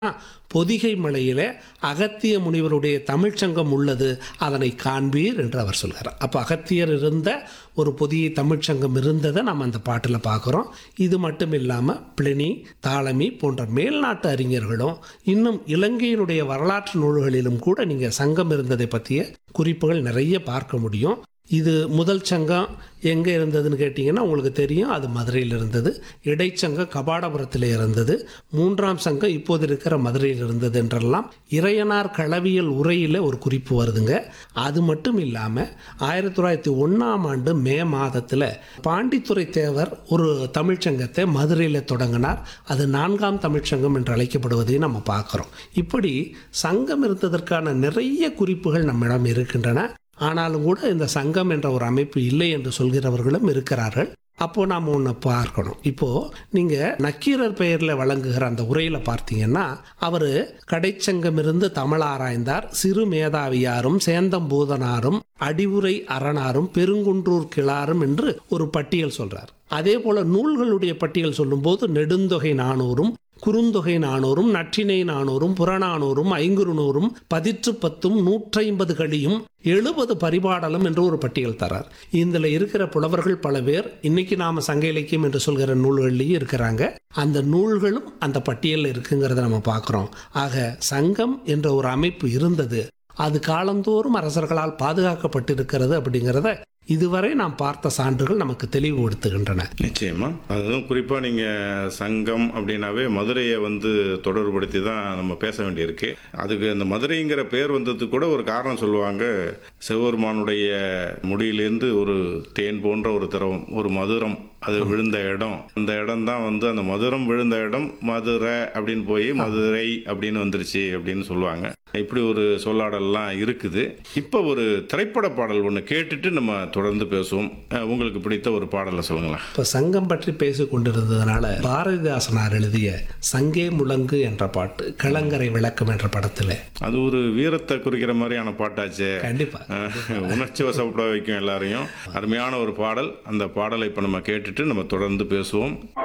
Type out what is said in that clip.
பொதிகை மலையிலே அகத்திய முனிவருடைய தமிழ்ச்சங்கம் உள்ளது அதனை காண்பீர் என்று அவர் சொல்கிறார் அப்போ அகத்தியர் இருந்த ஒரு புதிய தமிழ்ச்சங்கம் இருந்ததை நம்ம அந்த பாட்டில் பார்க்குறோம் இது மட்டும் இல்லாமல் பிளினி தாளமி போன்ற மேல்நாட்டு அறிஞர்களும் இன்னும் இலங்கையினுடைய வரலாற்று நூல்களிலும் கூட நீங்கள் சங்கம் இருந்ததை பற்றிய குறிப்புகள் நிறைய பார்க்க முடியும் இது முதல் சங்கம் எங்கே இருந்ததுன்னு கேட்டிங்கன்னா உங்களுக்கு தெரியும் அது மதுரையில் இருந்தது இடைச்சங்கம் கபாடபுரத்தில் இருந்தது மூன்றாம் சங்கம் இப்போது இருக்கிற மதுரையில் இருந்தது என்றெல்லாம் இறையனார் களவியல் உரையில் ஒரு குறிப்பு வருதுங்க அது மட்டும் இல்லாமல் ஆயிரத்தி தொள்ளாயிரத்தி ஒன்றாம் ஆண்டு மே மாதத்தில் பாண்டித்துறை தேவர் ஒரு தமிழ்ச்சங்கத்தை மதுரையில் தொடங்கினார் அது நான்காம் தமிழ்ச்சங்கம் என்று அழைக்கப்படுவதையும் நம்ம பார்க்குறோம் இப்படி சங்கம் இருந்ததற்கான நிறைய குறிப்புகள் நம்மிடம் இருக்கின்றன ஆனாலும் கூட இந்த சங்கம் என்ற ஒரு அமைப்பு இல்லை என்று சொல்கிறவர்களும் இருக்கிறார்கள் அப்போ நாம் ஒன்று பார்க்கணும் இப்போ நீங்க நக்கீரர் பெயரில் வழங்குகிற அந்த உரையில பார்த்தீங்கன்னா அவர் கடைச்சங்கம் இருந்து தமிழ் ஆராய்ந்தார் சிறு மேதாவியாரும் சேந்தம்பூதனாரும் அடிவுரை அரணாரும் பெருங்குன்றூர் கிளாரும் என்று ஒரு பட்டியல் சொல்றார் அதே போல நூல்களுடைய பட்டியல் சொல்லும்போது நெடுந்தொகை நானூறும் குறுந்தொகை நானூறும் நற்றினை நானூறும் புறநானூறும் ஐங்குறுநூறும் பதிற்று பத்தும் நூற்றைம்பது கடியும் எழுபது பரிபாடலும் என்று ஒரு பட்டியல் தரார் இதில் இருக்கிற புலவர்கள் பல பேர் இன்னைக்கு நாம சங்க இலக்கியம் என்று சொல்கிற நூல்கள்லேயும் இருக்கிறாங்க அந்த நூல்களும் அந்த பட்டியலில் இருக்குங்கிறத நம்ம பார்க்குறோம் ஆக சங்கம் என்ற ஒரு அமைப்பு இருந்தது அது காலந்தோறும் அரசர்களால் பாதுகாக்கப்பட்டிருக்கிறது அப்படிங்கிறத இதுவரை நாம் பார்த்த சான்றுகள் நமக்கு தெளிவுபடுத்துகின்றன நிச்சயமா அதுவும் குறிப்பா நீங்க சங்கம் அப்படின்னாவே மதுரையை வந்து தொடர்புபடுத்தி தான் நம்ம பேச வேண்டியிருக்கு அதுக்கு அந்த மதுரைங்கிற பேர் வந்ததுக்கு கூட ஒரு காரணம் சொல்லுவாங்க சிவபெருமானுடைய முடியிலேருந்து ஒரு தேன் போன்ற ஒரு திரவம் ஒரு மதுரம் அது விழுந்த இடம் அந்த இடம் தான் வந்து அந்த மதுரம் விழுந்த இடம் மதுரை அப்படின்னு போய் மதுரை அப்படின்னு வந்துருச்சு அப்படின்னு சொல்லுவாங்க இப்படி ஒரு சொல்லாடல்லாம் இருக்குது இப்போ ஒரு திரைப்பட பாடல் ஒன்று கேட்டுட்டு நம்ம தொடர்ந்து பேசுவோம் அஹ் உங்களுக்கு பிடித்த ஒரு பாடலை சொல்லுங்களேன் இப்போ சங்கம் பற்றி பேசிக் கொண்டிருந்ததுனால பாரதிதாசனார் எழுதிய சங்கே முழங்கு என்ற பாட்டு கிளங்கரை விளக்கம் என்ற படத்தில் அது ஒரு வீரத்தை குறிக்கிற மாதிரியான பாட்டாச்சே கண்டிப்பா அஹ் உணர்ச்சி வசப்பட வைக்கும் எல்லாரையும் அருமையான ஒரு பாடல் அந்த பாடலை இப்போ நம்ம கேட்டுட்டு நம்ம தொடர்ந்து பேசுவோம்